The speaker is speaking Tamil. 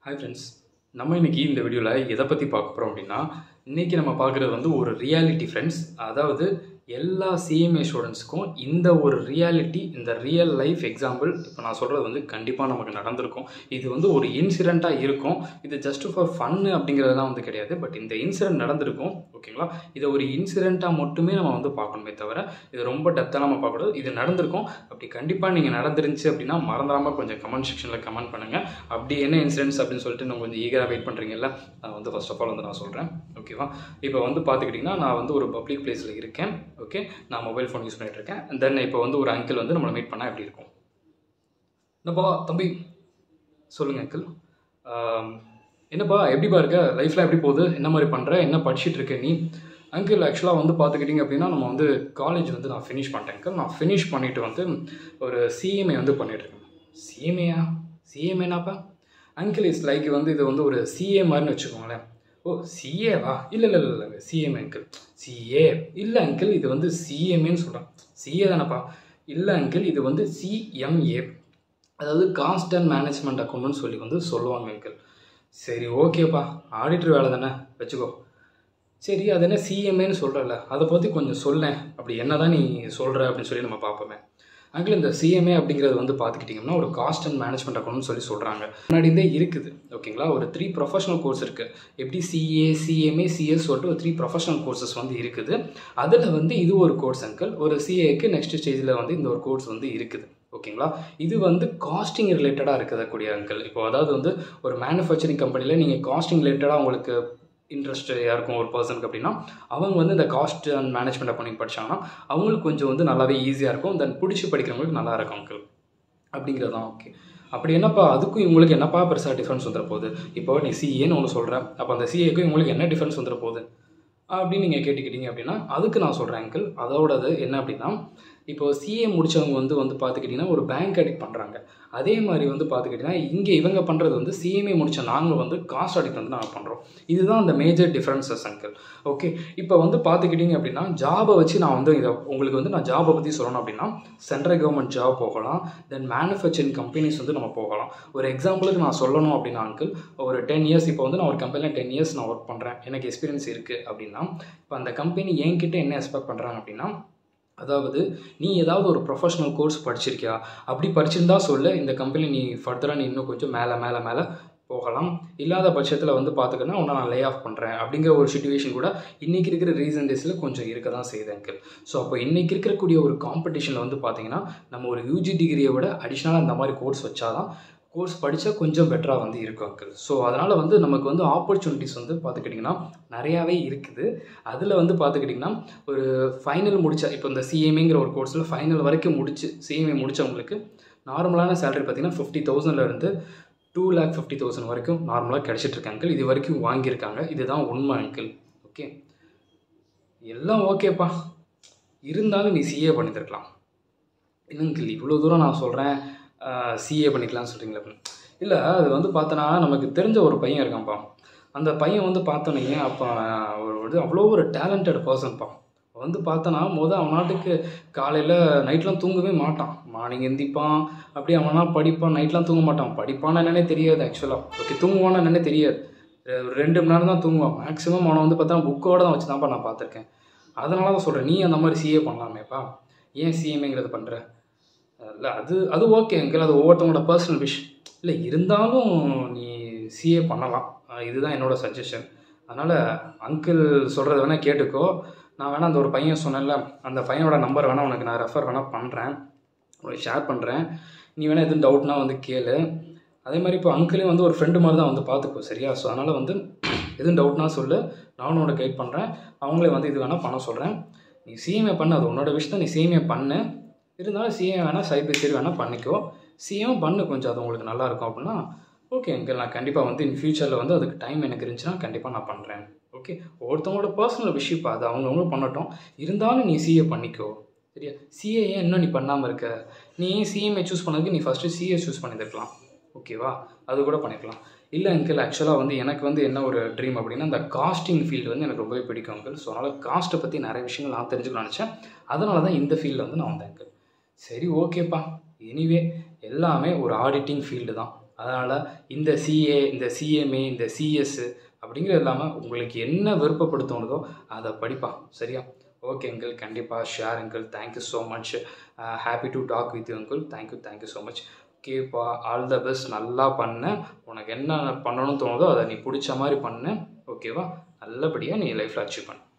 ஹாய் ஃப்ரெண்ட்ஸ் நம்ம இன்னைக்கு இந்த வீடியோவில் எதை பற்றி பார்க்க போகிறோம் அப்படின்னா இன்றைக்கி நம்ம பார்க்குறது வந்து ஒரு ரியாலிட்டி ஃப்ரெண்ட்ஸ் அதாவது எல்லா சிஎம்ஏ ஸ்டூடெண்ட்ஸ்க்கும் இந்த ஒரு ரியாலிட்டி இந்த ரியல் லைஃப் எக்ஸாம்பிள் இப்போ நான் சொல்கிறது வந்து கண்டிப்பாக நமக்கு நடந்திருக்கும் இது வந்து ஒரு இன்சிடெண்ட்டாக இருக்கும் இது ஜஸ்ட் ஃபார் ஃபன்னு அப்படிங்கிறதுலாம் வந்து கிடையாது பட் இந்த இன்சிடென்ட் நடந்திருக்கும் ஓகேங்களா இதை ஒரு இன்சிடெண்ட்டாக மட்டுமே நம்ம வந்து பார்க்கணுமே தவிர இது ரொம்ப டெப்த்தாக நம்ம பார்க்கக்கூடாது இது நடந்திருக்கும் அப்படி கண்டிப்பாக நீங்கள் நடந்துருந்துச்சு அப்படின்னா மறந்துடாமல் கொஞ்சம் கமெண்ட் செக்ஷனில் கமெண்ட் பண்ணுங்கள் அப்படி என்ன இன்சிடென்ட்ஸ் அப்படின்னு சொல்லிட்டு நான் கொஞ்சம் ஈகராக வெயிட் பண்ணுறீங்கல்ல நான் வந்து ஃபர்ஸ்ட் ஆஃப் ஆல் வந்து நான் சொல்கிறேன் ஓகேவா இப்போ வந்து பார்த்துக்கிட்டிங்கன்னா நான் வந்து ஒரு பப்ளிக் பிளேஸில் இருக்கேன் ஓகே நான் மொபைல் ஃபோன் யூஸ் பண்ணிகிட்டு இருக்கேன் தென் இப்போ வந்து ஒரு அங்கிள் வந்து நம்மளை மீட் பண்ணால் எப்படி இருக்கும் என்னப்பா தம்பி சொல்லுங்கள் அங்கிள் என்னப்பா எப்படிப்பா இருக்க லைஃப்லாம் எப்படி போகுது என்ன மாதிரி பண்ணுற என்ன படிச்சுட்டு இருக்க நீ அங்கிள் ஆக்சுவலாக வந்து பார்த்துக்கிட்டிங்க அப்படின்னா நம்ம வந்து காலேஜ் வந்து நான் ஃபினிஷ் பண்ணிட்டேன் அங்கிள் நான் ஃபினிஷ் பண்ணிவிட்டு வந்து ஒரு சிஎம்ஏ வந்து பண்ணிகிட்ருக்கேன் சிஎம்ஏயா சிஎம்ஏனாப்பா அங்கிள் இஸ் லைக் வந்து இது வந்து ஒரு சிஏ மாதிரின்னு வச்சுக்கோங்களேன் ஓ சிஏவா இல்லை இல்லை இல்லை இல்லை சிஎம் அங்கிள் சிஏ இல்லை அங்கிள் இது வந்து சிஎம்ஏன்னு சொல்கிறேன் சிஏ தானேப்பா இல்லை அங்கிள் இது வந்து சிஎம்ஏ அதாவது காஸ்ட் அண்ட் மேனேஜ்மெண்ட் அக்கௌண்ட்னு சொல்லி வந்து சொல்லுவாங்க அங்கிள் சரி ஓகேப்பா ஆடிட்டர் வேலை தானே வச்சுக்கோ சரி அது என்ன சிஎம்ஏன்னு சொல்கிறல அதை பற்றி கொஞ்சம் சொல்லேன் அப்படி என்ன தான் நீ சொல்கிற அப்படின்னு சொல்லி நம்ம பார்ப்போமே அங்கிள் இந்த சிஎம்ஏ அப்படிங்கிறது வந்து பார்த்துக்கிட்டிங்கன்னா ஒரு காஸ்ட் அண்ட் மேனேஜ்மெண்ட் அக்கௌண்ட்னு சொல்லி சொல்கிறாங்க முன்னாடியே இருக்குது ஓகேங்களா ஒரு த்ரீ ப்ரொஃபஷனல் கோர்ஸ் இருக்குது எப்படி சிஏ சிஎம்ஏ சிஎஸ் சொல்லிட்டு ஒரு த்ரீ ப்ரொஃபஷனல் கோர்சஸ் வந்து இருக்குது அதில் வந்து இது ஒரு கோர்ஸ் அங்கிள் ஒரு சிஏக்கு நெக்ஸ்ட் ஸ்டேஜில் வந்து இந்த ஒரு கோர்ஸ் வந்து இருக்குது ஓகேங்களா இது வந்து காஸ்டிங் ரிலேட்டடாக இருக்கக்கூடிய அங்கிள் இப்போ அதாவது வந்து ஒரு மேனுஃபேக்சரிங் கம்பெனியில் நீங்கள் காஸ்டிங் ரிலேட்டடாக உங்களுக்கு இன்ட்ரெஸ்ட் யாருக்கும் ஒரு பர்சனுக்கு அப்படின்னா அவங்க வந்து இந்த காஸ்ட் அண்ட் மேனேஜ்மெண்ட் அக்கௌண்டிங் படித்தாங்கன்னா அவங்களுக்கு கொஞ்சம் வந்து நல்லாவே ஈஸியாக இருக்கும் தென் பிடிச்சி படிக்கிறவங்களுக்கு நல்லா இருக்கும் அங்கிள் அப்படிங்கிறது தான் ஓகே அப்படி என்னப்பா அதுக்கும் இவங்களுக்கு என்னப்பா பெருசாக டிஃப்ரென்ஸ் வந்துட போகுது இப்போ நீ சிஏன்னு ஒன்று சொல்கிறேன் அப்போ அந்த சிஏக்கும் இவங்களுக்கு என்ன டிஃப்ரென்ஸ் வந்துட போகுது அப்படின்னு நீங்கள் கேட்டுக்கிட்டீங்க அப்படின்னா அதுக்கு நான் சொல்கிறேன் அங்கிள் அதோடது என்ன அப்படின்னா இப்போ சிஏ முடித்தவங்க வந்து வந்து பார்த்துக்கிட்டிங்கன்னா ஒரு பேங்க் அடிக்ட் பண்ணுறாங்க அதே மாதிரி வந்து பார்த்துக்கிட்டிங்கன்னா இங்கே இவங்க பண்ணுறது வந்து சிஎம்ஏ முடித்த நாங்கள் வந்து காஸ்ட் அடிக்ட் வந்து நாங்கள் பண்ணுறோம் இதுதான் அந்த மேஜர் டிஃப்ரென்சஸ் அங்கிள் ஓகே இப்போ வந்து பார்த்துக்கிட்டிங்க அப்படின்னா ஜாபை வச்சு நான் வந்து இதை உங்களுக்கு வந்து நான் ஜாபை பற்றி சொல்லணும் அப்படின்னா சென்ட்ரல் கவர்மெண்ட் ஜாப் போகலாம் தென் மேனுஃபேக்சரிங் கம்பெனிஸ் வந்து நம்ம போகலாம் ஒரு எக்ஸாம்பிளுக்கு நான் சொல்லணும் அப்படின்னா அங்கிள் ஒரு டென் இயர்ஸ் இப்போ வந்து நான் ஒரு கம்பெனியில் டென் இயர்ஸ் நான் ஒர்க் பண்ணுறேன் எனக்கு எக்ஸ்பீரியன்ஸ் இருக்குது அப்படின்னா இப்போ அந்த கம்பெனி என்கிட்ட என்ன எக்ஸ்பெக்ட் பண்ணுறாங்க அப்படின்னா அதாவது நீ ஏதாவது ஒரு ப்ரொஃபஷனல் கோர்ஸ் படிச்சிருக்கியா அப்படி படிச்சிருந்தா சொல்ல இந்த கம்பெனி நீ ஃபர்தராக நீ இன்னும் கொஞ்சம் மேலே மேலே மேலே போகலாம் இல்லாத பட்சத்தில் வந்து பார்த்துக்கன்னா உன்னை நான் லே ஆஃப் பண்ணுறேன் அப்படிங்கிற ஒரு சுச்சுவேஷன் கூட இன்றைக்கி இருக்கிற ரீசன் டேஸில் கொஞ்சம் இருக்க தான் செய்யுது அங்கிள் ஸோ அப்போ இன்றைக்கி இருக்கக்கூடிய ஒரு காம்படிஷனில் வந்து பார்த்திங்கன்னா நம்ம ஒரு யூஜி டிகிரியை விட அடிஷ்னலாக இந்த மாதிரி கோர்ஸ் வச்சாதான் கோர்ஸ் படித்தா கொஞ்சம் பெட்டராக வந்து இருக்கும் அங்கிள் ஸோ அதனால் வந்து நமக்கு வந்து ஆப்பர்ச்சுனிட்டிஸ் வந்து பார்த்துக்கிட்டிங்கன்னா நிறையாவே இருக்குது அதில் வந்து பார்த்துக்கிட்டிங்கன்னா ஒரு ஃபைனல் முடித்த இப்போ இந்த சிஎம்ஏங்கிற ஒரு கோர்ஸில் ஃபைனல் வரைக்கும் முடிச்சு சிஎம்ஏ முடித்தவங்களுக்கு நார்மலான சேலரி பார்த்திங்கன்னா ஃபிஃப்டி தௌசண்ட்லேருந்து டூ லேக் ஃபிஃப்டி தௌசண்ட் வரைக்கும் நார்மலாக கிடச்சிட்ருக்கு அங்கிள் இது வரைக்கும் வாங்கியிருக்காங்க இதுதான் உண்மை அங்கிள் ஓகே எல்லாம் ஓகேப்பா இருந்தாலும் நீ சிஏ பண்ணியிருக்கலாம் என்னங்கிள் இவ்வளோ தூரம் நான் சொல்கிறேன் சிஏ பண்ணிக்கலாம்னு சொல்கிறீங்களா அப்படின்னு இல்லை அது வந்து பார்த்தோன்னா நமக்கு தெரிஞ்ச ஒரு பையன் இருக்கான்ப்பா அந்த பையன் வந்து பார்த்தோன்னே அப்போ ஒரு இது அவ்வளோ ஒரு டேலண்டட் பர்சன்ப்பா வந்து பார்த்தோன்னா மொதல் அவன் நாட்டுக்கு காலையில் நைட்லாம் தூங்கவே மாட்டான் மார்னிங் எந்திப்பான் அப்படியே அவனா படிப்பான் நைட்லாம் தூங்க மாட்டான் படிப்பான்னு என்னன்னே தெரியாது ஆக்சுவலாக ஓகே தூங்குவான்னு என்னன்னே தெரியாது ஒரு ரெண்டு மணி நேரம் தான் தூங்குவான் மேக்ஸிமம் அவனை வந்து பார்த்தா புக்கோட தான் வச்சு தான்ப்பா நான் பார்த்துருக்கேன் அதனால தான் சொல்கிறேன் நீ அந்த மாதிரி சிஏ பண்ணலாமேப்பா ஏன் சிஎம்ஏங்கிறது பண்ணுற இல்லை அது அது ஓகே எங்கில் அது ஒவ்வொருத்தவங்களோட பர்சனல் விஷ் இல்லை இருந்தாலும் நீ சிஏ பண்ணலாம் இதுதான் என்னோடய சஜஷன் அதனால் அங்கிள் சொல்கிறத வேணால் கேட்டுக்கோ நான் வேணால் அந்த ஒரு பையன் சொன்னேன்ல அந்த பையனோட நம்பர் வேணால் உனக்கு நான் ரெஃபர் வேணால் பண்ணுறேன் உனக்கு ஷேர் பண்ணுறேன் நீ வேணால் எதுவும் டவுட்னா வந்து கேளு அதே மாதிரி இப்போ அங்கிளையும் வந்து ஒரு ஃப்ரெண்டு மாதிரி தான் வந்து பார்த்துக்கோ சரியா ஸோ அதனால் வந்து எதுவும் டவுட்னா சொல்லு நானும் உனக்கு கைட் பண்ணுறேன் அவங்களே வந்து இது வேணால் பண்ண சொல்கிறேன் நீ சிஎம்ஏ பண்ண அது உன்னோட விஷயம் நீ சிஎம்ஏ பண்ணு இருந்தாலும் சிஎம் வேணால் சைட் பை சைடு வேணால் பண்ணிக்கோ சிஎம் பண்ணு கொஞ்சம் அது உங்களுக்கு நல்லாயிருக்கும் அப்படின்னா ஓகே அங்கிள் நான் கண்டிப்பாக வந்து இன் ஃபியூச்சரில் வந்து அதுக்கு டைம் எனக்கு இருந்துச்சுன்னா கண்டிப்பாக நான் பண்ணுறேன் ஓகே ஒருத்தவங்களோட பர்சனல் விஷயம் அது அவங்கவுங்க பண்ணட்டும் இருந்தாலும் நீ சிஏ பண்ணிக்கோ சரியா சிஏ ஏன் இன்னும் நீ பண்ணாமல் இருக்க நீ ஏன் சிஎம்ஏ சூஸ் பண்ணதுக்கு நீ ஃபஸ்ட்டு சிஏ சூஸ் பண்ணியிருக்கலாம் ஓகேவா அது கூட பண்ணிக்கலாம் இல்லை அங்கிள் ஆக்சுவலாக வந்து எனக்கு வந்து என்ன ஒரு ட்ரீம் அப்படின்னா இந்த காஸ்டிங் ஃபீல்டு வந்து எனக்கு ரொம்பவே பிடிக்கும் அங்கிள் ஸோ அதனால் காஸ்ட்டை பற்றி நிறைய விஷயங்கள் நான் தெரிஞ்சுக்கணும்னு நினச்சேன் அதனால தான் இந்த ஃபீல்டில் வந்து நான் வந்தேன் அங்கிள் சரி ஓகேப்பா எனிவே எல்லாமே ஒரு ஆடிட்டிங் ஃபீல்டு தான் அதனால் இந்த சிஏ இந்த சிஎம்ஏ இந்த சிஎஸ் அப்படிங்கிறது இல்லாமல் உங்களுக்கு என்ன விருப்பப்படுத்தணுதோ அதை படிப்பா சரியா ஓகே அங்கிள் கண்டிப்பாக share uncle thank you so much happy to talk with you uncle thank you thank you so much ஓகேப்பா ஆல் த பெஸ்ட் நல்லா பண்ண உனக்கு என்ன பண்ணணும்னு தோணுதோ அதை நீ பிடிச்ச மாதிரி பண்ணு ஓகேவா நல்லபடியாக நீ லைஃப்பில் அச்சீவ் பண்ணு